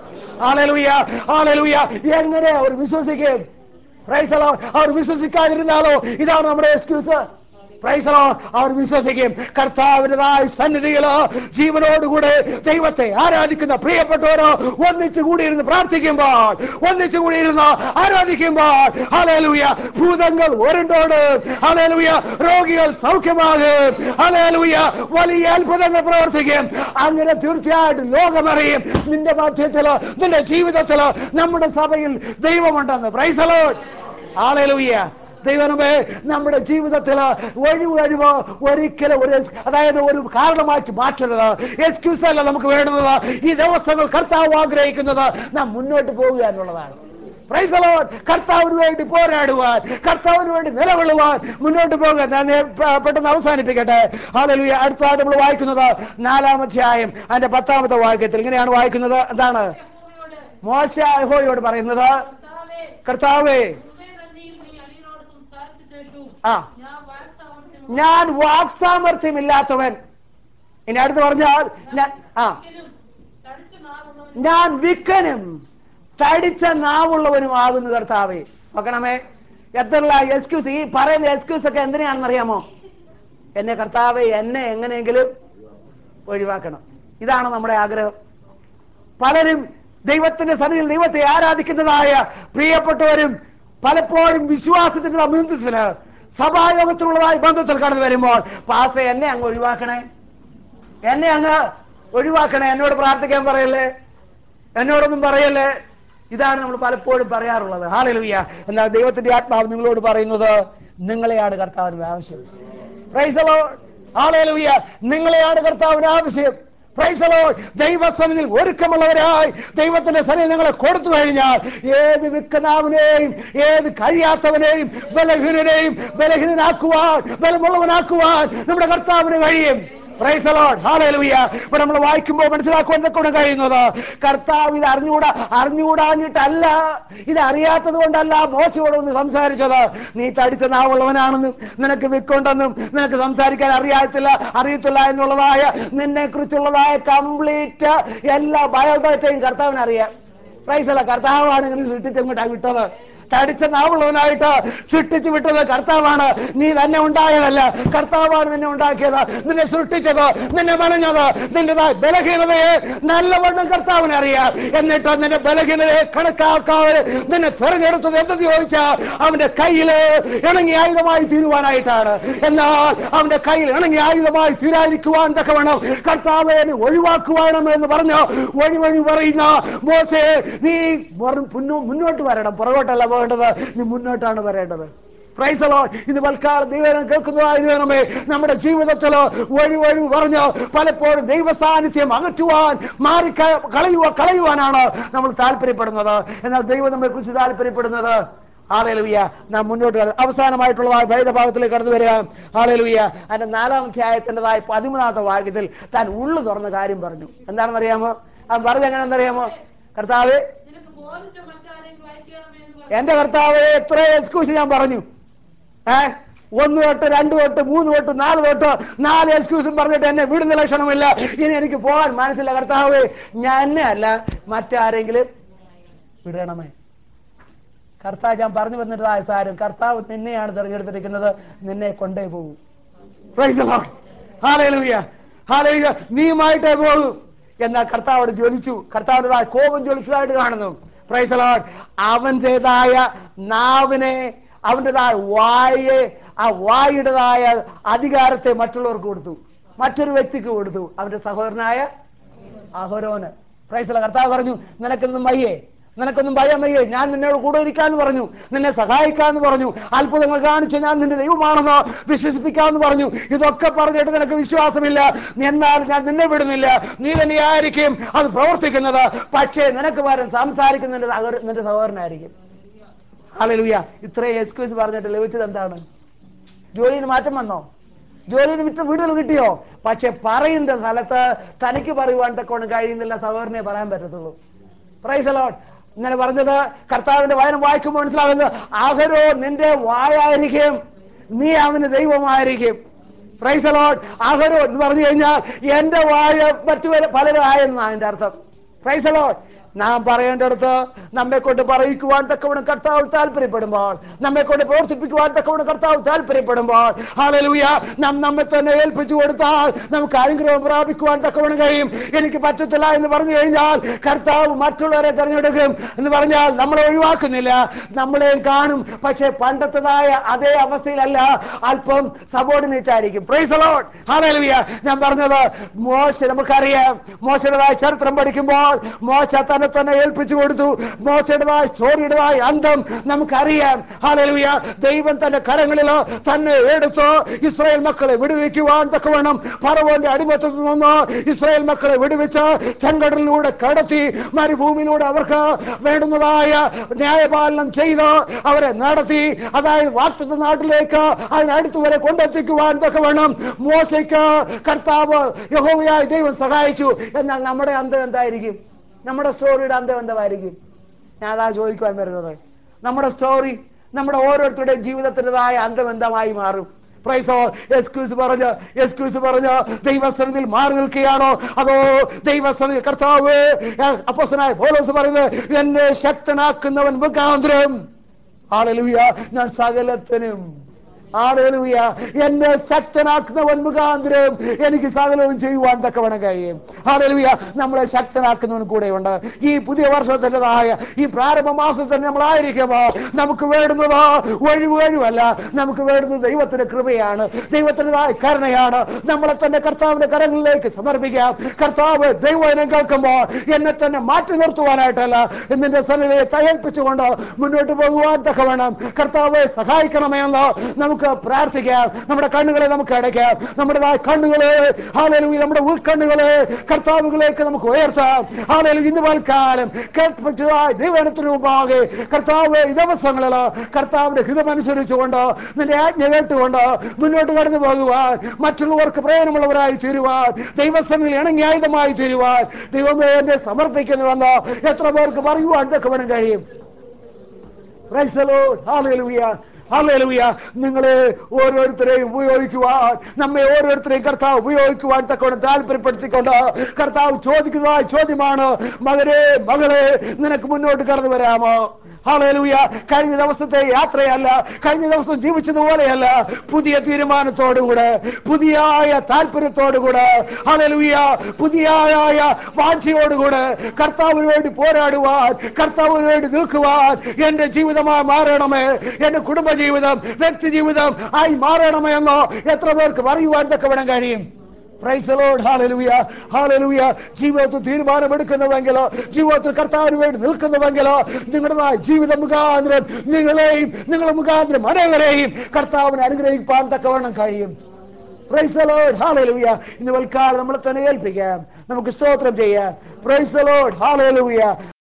ഹാലലൂയ ഹാലലൂയ എങ്ങനെ അവർ വിശ്വസിക്കും പ്രൈസ് അവർ വിശ്വസിക്കാതിരുന്നാലോ ഇതാണ് നമ്മുടെ എക്സ്ക്യൂസ് പ്രൈസലോ അവർ വിശ്വസിക്കും കർത്താവിൻ്റെതായ സന്നിധിയിലോ ജീവനോടുകൂടെ ദൈവത്തെ ആരാധിക്കുന്ന പ്രിയപ്പെട്ടവരോ ഒന്നിച്ചു കൂടിയിരുന്ന് പ്രാർത്ഥിക്കുമ്പോൾ ഒന്നിച്ചു കൂടിയിരുന്ന് ആരാധിക്കുമ്പോൾ ഹലേലൂയ ഭൂതങ്ങൾ ഒരണ്ടോട് ഹലേലൂയ രോഗികൾ സൗഖ്യമാകും ഹലേലൂയ വലിയ അത്ഭുതങ്ങൾ പ്രവർത്തിക്കും അങ്ങനെ തീർച്ചയായിട്ടും ലോകമറിയും നിന്റെ മധ്യത്തില് നിന്റെ ജീവിതത്തില് നമ്മുടെ സഭയിൽ ദൈവമുണ്ടെന്ന് പ്രൈസലോ ഹലേലൂയ ദൈവമേ നമ്മുടെ ജീവിതത്തിൽ ഒഴിവ് കഴിവ് ഒരിക്കലും ഒരു അതായത് ഒരു കാരണമാക്കി മാറ്റരുത് എക്സ്ക്യൂസ് അല്ല നമുക്ക് വേണ്ടുന്നത് ഈ ദിവസങ്ങൾ കർത്താവ് ആഗ്രഹിക്കുന്നത് നാം മുന്നോട്ട് പോവുക എന്നുള്ളതാണ് Praise the Lord. കർത്താവിന് വേണ്ടി പോരാടുവാൻ കർത്താവിന് വേണ്ടി നിലകൊള്ളുവാൻ മുന്നോട്ട് പോകുക ഞാൻ നേ- പ- പെട്ടെന്ന് അവസാനിപ്പിക്കട്ടെ ഹാലലുയ അടുത്തതായിട്ട് നമ്മൾ വായിക്കുന്നത് നാലാമധ്യായം അതിന്റെ പത്താമത്തെ വാക്യത്തിൽ ഇങ്ങനെയാണ് വായിക്കുന്നത് എന്താണ് യഹോവയോട് മോശ യഹോവയോട് പറയുന്നത് കർത്താവേ കർത്താവേ മുമ്പേ തന്നെയും നീ അടിയനോട് സംസാരിച്ച ശേഷവും ആ ഞാൻ വാക്സാമർത്ഥ്യം ഞാൻ വാക്സാമർത്ഥ്യമില്ലാത്തവൻ ഇനി അടുത്ത് പറഞ്ഞാൽ ഞാൻ ആ ഒരിക്കലും തടിച്ച നാവുള്ളവൻ ഞാൻ വിക്കനും തടിച്ച നാവുള്ളവനുമാകുന്നു കർത്താവേ നോക്കണമേ എത്ര എക്സ്ക്യൂസ് ഈ പറയുന്ന എക്സ്ക്യൂസ് ഒക്കെ എന്തിനാണെന്ന് അറിയാമോ എന്നെ കർത്താവെ എന്നെ എങ്ങനെയെങ്കിലും ഒഴിവാക്കണം ഇതാണ് നമ്മുടെ ആഗ്രഹം പലരും ദൈവത്തിന്റെ സന്നിധിയിൽ ദൈവത്തെ ആരാധിക്കുന്നതായ പ്രിയപ്പെട്ടവരും പലപ്പോഴും വിശ്വാസത്തിന്റെ ബന്ധത്തില് സഭായോഗത്തിലുള്ളതായ ബന്ധത്തിൽ കടന്നു വരുമ്പോൾ പാസ്റ്റർ എന്നെ അങ്ങ് ഒഴിവാക്കണേ എന്നെ അങ്ങ് ഒഴിവാക്കണേ എന്നോട് പ്രാർത്ഥിക്കാൻ പറയല്ലേ എന്നോടൊന്നും പറയല്ലേ ഇതാണ് നമ്മൾ പലപ്പോഴും പറയാറുള്ളത് ഹാലലുയ്യ എന്നാൽ ദൈവത്തിന്റെ ആത്മാവ് നിങ്ങളോട് പറയുന്നത് നിങ്ങളെയാണ് കർത്താവിന് ആവശ്യം Praise the Lord. Hallelujah. നിങ്ങളെയാണ് കർത്താവിന് ആവശ്യം Praise the Lord. ദൈവസന്നിധിയിൽ ഒരുക്കമുള്ളവരായി ദൈവത്തിന്റെ സന്നിധി നിങ്ങളെ കൊടുത്തു കഴിഞ്ഞാൽ ഏത് വിക്കനാവിനെയും ഏത് കഴിയാത്തവനെയും ബലഹീനനെയും ബലഹീനനാക്കുവാൻ ബലമുള്ളവനാക്കുവാൻ നമ്മുടെ കർത്താവിന് കഴിയും Praise the Lord. Hallelujah. ഇവിടെ നമ്മൾ വായിക്കുമ്പോൾ മനസ്സിലാക്കുവാൻ എന്തൊക്കെ കഴിയുന്നത് കർത്താവ് ഇത് അറിഞ്ഞുകൂടാ അറിഞ്ഞുകൂടാഞ്ഞിട്ടല്ല ഇത് അറിയാത്തത് കൊണ്ടല്ല മോശയോട് ഒന്ന് സംസാരിച്ചത് നീ തടിച്ച നാവുള്ളവനാണെന്നും നിനക്ക് വിക്കൊണ്ടെന്നും നിനക്ക് സംസാരിക്കാൻ അറിയാത്തില്ല അറിയത്തില്ല എന്നുള്ളതായ നിന്നെ കുറിച്ചുള്ളതായ കംപ്ലീറ്റ് എല്ലാ ബയോഡാറ്റയും കർത്താവിന് അറിയാം പ്രൈസല്ല കർത്താവാണ് ഇങ്ങനെ സൃഷ്ടിച്ചങ്ങോട്ടാ വിട്ടത് തടിച്ച നാവുള്ളവനായിട്ട് സൃഷ്ടിച്ചു വിട്ടത് കർത്താവാണ് നീ തന്നെ ഉണ്ടായതല്ല കർത്താവാണ് നിന്നെ ഉണ്ടാക്കിയത് നിന്നെ സൃഷ്ടിച്ചത് നിന്നെ മെനഞ്ഞത് നിന്റേതായ ബലഹീനതയെ നല്ലവണ്ണം കർത്താവിനെ അറിയാം എന്നിട്ട് നിന്റെ ബലഹീനതയെ കണക്കാക്കാതെ നിന്നെ തെരഞ്ഞെടുത്തത് എന്തെന്ന് ചോദിച്ചാൽ അവന്റെ കയ്യില് ഇണങ്ങി ആയുധമായി തീരുവാനായിട്ടാണ് എന്നാൽ അവന്റെ കയ്യിൽ ഇണങ്ങി ആയുധമായി തീരാതിരിക്കുവാൻ തക്കവണ്ണം കർത്താവെ നീ ഒഴിവാക്കുവാനും എന്ന് പറഞ്ഞു വഴി വഴി പറയുന്ന മോശെ നീ വർ- മുന്നോ- മുന്നോട്ട് വരണം പുറകോട്ടല്ല പോകേണ്ടത് നീ മുന്നോട്ടാണ് വരേണ്ടത് പ്രൈസ് ലോഡ് ഇന്ന് തൽക്കാലം ദൈവം കേൾക്കുന്നതായ ദൈവമേ നമ്മുടെ ജീവിതത്തിൽ വഴി വഴി പറഞ്ഞ് പലപ്പോഴും ദൈവസാന്നിധ്യം അകറ്റുവാൻ മാറി ക- കളയുക കളയുവാനാണ് നമ്മൾ താല്പര്യപ്പെടുന്നത് എന്നാൽ ദൈവം നമ്മെ കുറിച്ച് താല്പര്യപ്പെടുന്നത് ആളേലുയ്യ നാം മുന്നോട്ട് കട- അവസാനമായിട്ടുള്ളതായ ഭേദഭാഗത്തിലേക്ക് കടന്നു വരിക ആളേലുയ്യ അതിന്റെ നാലാം അധ്യായത്തിൻ്റെതായ പതിമൂന്നാമത്തെ വാക്യത്തിൽ താൻ ഉള്ളു തുറന്ന കാര്യം പറഞ്ഞു എന്താണെന്ന് അറിയാമോ അവൻ പറഞ്ഞ എങ്ങനെയാണെന്നറിയാമോ കർത്താവ് നിനക്ക് ബോധിച്ച മറ്റാരെങ്കിലും അയക്കണമേ എന്ന് പറഞ്ഞു എന്റെ കർത്താവ് എത്ര എക്സ്ക്യൂസ് ഞാൻ പറഞ്ഞു ഏ ഒന്ന് തൊട്ട് രണ്ട് തൊട്ട് മൂന്ന് തൊട്ട് നാല് തൊട്ട് നാല് എക്സ്ക്യൂസും പറഞ്ഞിട്ട് എന്നെ വിടുന്ന ലക്ഷണമില്ല ഇനി എനിക്ക് പോകാൻ മനസ്സില്ല കർത്താവ് ഞാൻ എന്നെ അല്ല മറ്റാരെങ്കിലും വിടണമേ കർത്താവ് ഞാൻ പറഞ്ഞു വന്നിട്ടതായ സാരം കർത്താവ് നിന്നെയാണ് തിരഞ്ഞെടുത്തിരിക്കുന്നത് നിന്നെ കൊണ്ടേ പോകും Praise the Lord. Hallelujah. Hallelujah. നീയുമായിട്ടേ പോകും എന്നാൽ കർത്താവോട് ജ്വലിച്ചു കർത്താവിൻ്റെതായ കോപം ജ്വലിച്ചതായിട്ട് കാണുന്നു പ്രൈസ് ലോഡ് അവൻ്റെതായ നാവിനെ അവൻ്റെതായ വായെ ആ വായുടേതായ അധികാരത്തെ മറ്റുള്ളവർക്ക് കൊടുത്തു മറ്റൊരു വ്യക്തിക്ക് കൊടുത്തു അവന്റെ സഹോദരനായ അഹോരോന് പ്രൈസ് കർത്താവ് പറഞ്ഞു നിനക്കൊന്നും വയ്യേ നിനക്കൊന്നും ഭയം വയ്യേ ഞാൻ നിന്നോട് കൂടെ ഇരിക്കാന്ന് പറഞ്ഞു നിന്നെ സഹായിക്കാന്ന് പറഞ്ഞു അത്ഭുതങ്ങൾ കാണിച്ച് ഞാൻ നിന്റെ ദൈവമാണെന്ന് വിശ്വസിപ്പിക്കാന്ന് പറഞ്ഞു ഇതൊക്കെ പറഞ്ഞിട്ട് നിനക്ക് വിശ്വാസമില്ല എന്നാൽ ഞാൻ നിന്നെ വിടുന്നില്ല നീ തന്നെയായിരിക്കും അത് പ്രവർത്തിക്കുന്നത് പക്ഷേ നിനക്ക് പകരം സംസാരിക്കുന്ന നിന്റെ സഹോദര- നിന്റെ സഹോദരനായിരിക്കും ഹാലലുയ ഇത്രയും എക്സ്ക്യൂസ് പറഞ്ഞിട്ട് ലഭിച്ചത് എന്താണ് ജോലിയിൽ നിന്ന് മാറ്റം വന്നോ ജോലിയിൽ നിന്ന് വിട്ട് വീടുകൾ കിട്ടിയോ പക്ഷെ പറയുന്ന സ്ഥലത്ത് തനിക്ക് പറയുവാൻ തക്കോണം കഴിയുന്നില്ല സഹോദരനെ പറയാൻ പറ്റത്തുള്ളൂ പ്രൈസ് അലോട്ട് ഇന്നലെ പറഞ്ഞത് കർത്താവിന്റെ വചനം വായിക്കുമ്പോൾ മനസ്സിലാകുന്നത് ആഹരോ നിന്റെ വായായിരിക്കും നീ അവന് ദൈവമായിരിക്കും പ്രൈസ് അലോട്ട് ആഹരോ എന്ന് പറഞ്ഞു കഴിഞ്ഞാൽ എന്റെ വായ മറ്റു പലരും ആയെന്നാണ് അതിന്റെ അർത്ഥം പ്രൈസ് അലോട്ട് നാം പറയേണ്ടടുത്ത് നമ്മെ കൊണ്ട് പറയിക്കുവാൻ തക്കവണ്ണം കർത്താവ് താല്പര്യപ്പെടുമ്പോൾ നമ്മെ കൊണ്ട് പ്രവർത്തിപ്പിക്കുവാൻ തക്കവണ്ണം കർത്താവ് താല്പര്യപ്പെടുമ്പോൾ ഹാലലൂയ നാം നമ്മെ തന്നെ ഏൽപ്പിച്ചു കൊടുത്താൽ നമുക്ക് അനുഗ്രഹം പ്രാപിക്കുവാൻ തക്കവണ്ണം കഴിയും എനിക്ക് പറ്റത്തില്ല എന്ന് പറഞ്ഞു കഴിഞ്ഞാൽ കർത്താവ് മറ്റുള്ളവരെ തിരഞ്ഞെടുക്കും എന്ന് പറഞ്ഞാൽ നമ്മളെ ഒഴിവാക്കുന്നില്ല നമ്മളെയും കാണും പക്ഷേ പണ്ടത്തതായ അതേ അവസ്ഥയിലല്ല അല്പം സബോർഡിനേറ്റ് ആയിരിക്കും പ്രൈസ് അലോട്ട് ഹാലലൂയ ഞാൻ പറഞ്ഞത് മോശ നമുക്കറിയാം മോശയുടേതായ ചരിത്രം പഠിക്കുമ്പോൾ മോശ തന്നെ തന്നെ ഏൽപ്പിച്ചു കൊടുത്തു മോശയുടേതായ സ്റ്റോറിയുടേതായ അന്തം നമുക്കറിയാം ഹാലലൂയ ദൈവം തന്റെ കരങ്ങളിൽ തന്നെ എടുത്ത് ഇസ്രായേൽ മക്കളെ വിടുവിക്കുവാൻ തക്കവണ്ണം ഫറവോന്റെ അടിമത്തത്തിൽ നിന്ന് ഇസ്രായേൽ മക്കളെ വിടുവിച്ച് ചെങ്കടലിലൂടെ കടത്തി മരുഭൂമിയിലൂടെ അവർക്ക് വേണ്ടുന്നതായ ന്യായപാലനം ചെയ്ത് അവരെ നടത്തി അതായത് വാക്തത്വ നാട്ടിലേക്ക് അതിനടുത്ത് വരെ കൊണ്ടെത്തിക്കുവാൻ തക്കവണ്ണം മോശയ്ക്ക് കർത്താവ് യഹോവയായ ദൈവം സഹായിച്ചു എന്നാൽ നമ്മുടെ അന്തം എന്തായിരിക്കും നമ്മുടെ സ്റ്റോറിയുടെ അന്തം എന്തായിരിക്കും ഞാൻ അതാ ചോദിക്കുവാൻ വരുന്നത് നമ്മുടെ സ്റ്റോറി നമ്മുടെ ഓരോരുത്തരുടെയും ജീവിതത്തിൻ്റെതായ അന്തം എന്തായി മാറും പ്രൈസോ എക്സ്ക്യൂസ് പറഞ്ഞ് എക്സ്ക്യൂസ് പറഞ്ഞ് ദൈവസ്ഥനത്തിൽ മാറി നിൽക്കുകയാണോ അതോ ദൈവസ്ഥനത്തിൽ കർത്താവ് അപ്പോസനായ പോലോസ് പറയുന്നത് എന്നെ ശക്തനാക്കുന്നവൻ മുഖാന്തരം ആളലുയ ഞാൻ സകലത്തിനും ആളുകളുയ എന്നെ ശക്തനാക്കുന്നവൻ മുഖാന്തരം എനിക്ക് സകലവും ചെയ്യുവാൻ തക്കവണ്ണം കഴിയും ആളുകളുയ നമ്മളെ ശക്തനാക്കുന്നവൻ കൂടെയുണ്ട് ഈ പുതിയ വർഷത്തിൻ്റെതായ ഈ പ്രാരംഭ മാസത്തിൽ തന്നെ നമ്മളായിരിക്കുമ്പോൾ നമുക്ക് വേണ്ടുന്നത് ഒഴിവ് കഴിവല്ല നമുക്ക് വേണ്ടുന്നത് ദൈവത്തിന്റെ കൃപയാണ് ദൈവത്തിൻ്റെതായ കരുണയാണ് നമ്മളെ തന്നെ കർത്താവിന്റെ കരങ്ങളിലേക്ക് സമർപ്പിക്കാം കർത്താവ് ദൈവനം കേൾക്കുമ്പോൾ എന്നെ തന്നെ മാറ്റി നിർത്തുവാനായിട്ടല്ല എന്നിന്റെ സന്നിധിയെ തയ്യൽപ്പിച്ചുകൊണ്ട് മുന്നോട്ട് പോകുവാൻ തക്കവണ്ണം കർത്താവെ സഹായിക്കണമെന്ന് നമുക്ക് നമുക്ക് പ്രാർത്ഥിക്കാം നമ്മുടെ കണ്ണുകളെ നമുക്ക് അടയ്ക്കാം നമ്മുടേതായ കണ്ണുകളെ ഹാലലൂയ നമ്മുടെ ഉൾക്കണ്ണുകളെ കർത്താവുകളിലേക്ക് നമുക്ക് ഉയർത്താം ഹാലലു ഇന്ന് പൽക്കാലം കേൾപ്പിച്ചതായ ദൈവനത്തിന് മുമ്പാകെ കർത്താവ് ഈ ദിവസങ്ങളിൽ കർത്താവിന്റെ ഹിതമനുസരിച്ചുകൊണ്ട് നിന്റെ ആജ്ഞ കേട്ടുകൊണ്ട് മുന്നോട്ട് കടന്നു പോകുവാൻ മറ്റുള്ളവർക്ക് പ്രയോജനമുള്ളവരായി തീരുവാൻ ദൈവസ്ഥനിൽ ഇണങ്ങിയായുധമായി തീരുവാൻ ദൈവമേ എന്നെ സമർപ്പിക്കുന്നുവെന്ന് എത്ര പേർക്ക് പറയുവാൻ തക്കവണ്ണം കഴിയും Praise the Lord. Hallelujah. Hallelujah. നിങ്ങളെ ഓരോരുത്തരെയും ഉപയോഗിക്കുവാൻ നമ്മെ ഓരോരുത്തരെയും കർത്താവ് ഉപയോഗിക്കുവാൻ തക്കവണ്ണം താല്പര്യപ്പെടുത്തിക്കൊണ്ട് കർത്താവ് ചോദിക്കുന്ന ചോദ്യമാണ് മകനെ മകളെ നിനക്ക് മുന്നോട്ട് കടന്നു വരാമോ ഹാളേലൂയ കഴിഞ്ഞ ദിവസത്തെ യാത്രയല്ല കഴിഞ്ഞ ദിവസം ജീവിച്ചതുപോലെയല്ല പുതിയ തീരുമാനത്തോടുകൂടെ പുതിയായ താല്പര്യത്തോടുകൂടെ ഹാളേലൂയ പുതിയായ വാഞ്ചയോടുകൂടെ കർത്താവിന് വേണ്ടി പോരാടുവാൻ കർത്താവിന് വേണ്ടി നിൽക്കുവാൻ എന്റെ ജീവിതമായി മാറണമേ എന്റെ കുടുംബജീവിതം വ്യക്തി ജീവിതം ആയി മാറണമേ എന്നോ എത്ര പേർക്ക് പറയുവാൻ തക്കവിടം കഴിയും പ്രൈസ് ലോഡ് ഹാലലുയ ഹാലലുയ ജീവിതത്തിൽ തീരുമാനമെടുക്കുന്നുവെങ്കിലോ ജീവിതത്തിൽ കർത്താവിന് വേണ്ടി നിൽക്കുന്നുവെങ്കിലോ നിങ്ങളുടേതായ ജീവിത മുഖാന്തരം നിങ്ങളെയും നിങ്ങളുടെ മുഖാന്തരം അനേകരെയും കർത്താവിനെ അനുഗ്രഹിപ്പാൻ തക്കവണ്ണം കഴിയും പ്രൈസ് ലോഡ് ഹാലലുയ ഇന്ന് വൽക്കാലം നമ്മളെ തന്നെ ഏൽപ്പിക്കാം നമുക്ക് സ്തോത്രം ചെയ്യാം പ്രൈസ് ലോഡ് ഹാലലുയ